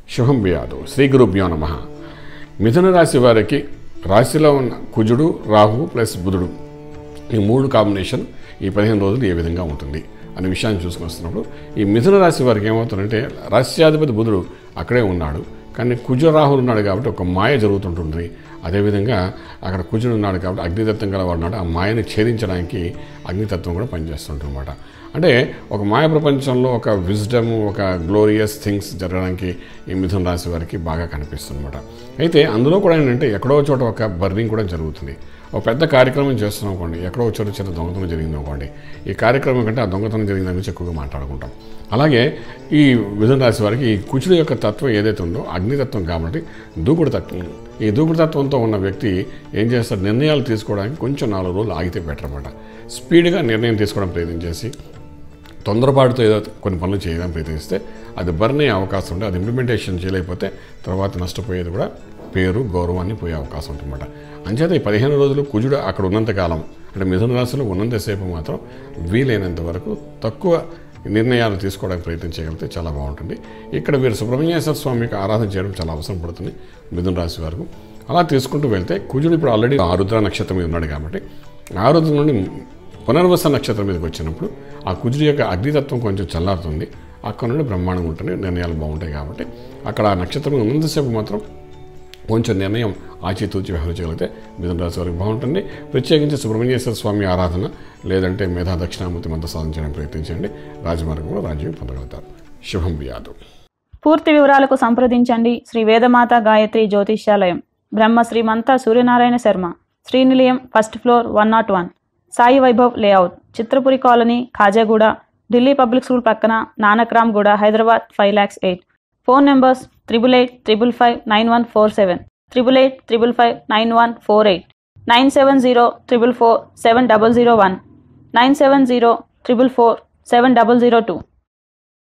శుభం వ్యాధు శ్రీ గురుభ్యో నమ మిథున రాశి వారికి రాశిలో ఉన్న కుజుడు రాహు ప్లస్ బుధుడు ఈ మూడు కాంబినేషన్ ఈ పదిహేను రోజులు ఏ విధంగా ఉంటుంది అనే విషయాన్ని చూసుకుని వస్తున్నప్పుడు ఈ మిథున రాశి వారికి ఏమవుతుందంటే రాశ్యాధిపతి బుధుడు అక్కడే ఉన్నాడు కానీ కుజ రాహులు ఉన్నాడు కాబట్టి ఒక మాయ జరుగుతుంటుంది అదేవిధంగా అక్కడ కుజుడు ఉన్నాడు కాబట్టి అగ్నితత్వం గల వాడు ఉన్నాడు ఆ మాయని ఛేదించడానికి అగ్నితత్వం కూడా పనిచేస్తుంటుందన్నమాట అంటే ఒక మాయ ప్రపంచంలో ఒక విజ్డమ్ ఒక గ్లోరియస్ థింగ్స్ జరగడానికి ఈ మిథున రాశి వారికి బాగా కనిపిస్తుందన్నమాట అయితే అందులో కూడా ఏంటంటే ఎక్కడో చోట ఒక బర్నింగ్ కూడా జరుగుతుంది ఒక పెద్ద కార్యక్రమం చేస్తున్నాం అనుకోండి ఎక్కడో ఒక చోట చిన్న దొంగతనం జరిగింది అనుకోండి ఈ కార్యక్రమం కంటే ఆ దొంగతనం జరిగిన దాని గురించి ఎక్కువగా మాట్లాడుకుంటాం అలాగే ఈ మిథున రాశి వారికి ఈ కుచుడు యొక్క తత్వం ఏదైతే ఉందో అగ్నితత్వం కాబట్టి దూకుడు తత్వం ఈ దూకుడు తత్వంతో ఉన్న వ్యక్తి ఏం చేస్తాడు నిర్ణయాలు తీసుకోవడానికి కొంచెం నాలుగు రోజులు ఆగితే బెటర్ అనమాట స్పీడ్గా నిర్ణయం తీసుకోవడం ప్రయత్నం చేసి తొందరపాటుతో ఏదో కొన్ని పనులు చేయడానికి ప్రయత్నిస్తే అది బర్న్ అయ్యే అవకాశం ఉంటుంది అది ఇంప్లిమెంటేషన్ చేయలేకపోతే తర్వాత నష్టపోయేది కూడా పేరు గౌరవాన్ని పోయే అవకాశం ఉంటుందన్నమాట అంచేత ఈ పదిహేను రోజులు కుజుడు అక్కడ ఉన్నంతకాలం అంటే మిథున రాశిలో ఉన్నంతసేపు మాత్రం వీలైనంత వరకు తక్కువ నిర్ణయాలు తీసుకోవడానికి ప్రయత్నం చేయగలిగితే చాలా బాగుంటుంది ఇక్కడ వీరు సుబ్రహ్మణ్యేశ్వర స్వామికి ఆరాధన చేయడం చాలా అవసరం పడుతుంది మిథున రాశి వరకు అలా తీసుకుంటూ వెళ్తే కుజుడు ఇప్పుడు ఆల్రెడీ ఆరుద్ర నక్షత్రం మీద ఉన్నాడు కాబట్టి ఆరుద్ర నుండి పునర్వస నక్షత్రం మీదకి వచ్చినప్పుడు ఆ కుజుడి యొక్క అగ్నితత్వం కొంచెం చల్లారుతుంది అక్కడ నుండి బ్రహ్మాండంగా ఉంటుంది నిర్ణయాలు బాగుంటాయి కాబట్టి అక్కడ ఆ నక్షత్రం ఉన్నంతసేపు మాత్రం కొంచెం నిర్ణయం ఆచితూచి వ్యవహరించగలిగితే మిథున రాశి వారికి బాగుంటుంది ప్రత్యేకించి సుబ్రహ్మణ్యేశ్వర స్వామి ఆరాధన లేదంటే మేధా దక్షిణామూర్తి మంత్ర సాధించడానికి ప్రయత్నించండి రాజమార్గంలో రాజ్యం పొందగలుగుతారు శుభం వ్యాధు పూర్తి వివరాలకు సంప్రదించండి Shri Vedamata Gayatri Jyotishyalayam Brahma Srimantha Suryanarayana Sharma Srinilayam first floor one not one Sai Vaibhav layout Chitrapuri colony Khajaguda Delhi public school పక్కన Nanakramguda Hyderabad five lakhs eight phone numbers triple eight triple five nine one four seven triple eight triple five nine one four eight nine seven zero triple four seven double zero one nine seven zero triple four seven double zero two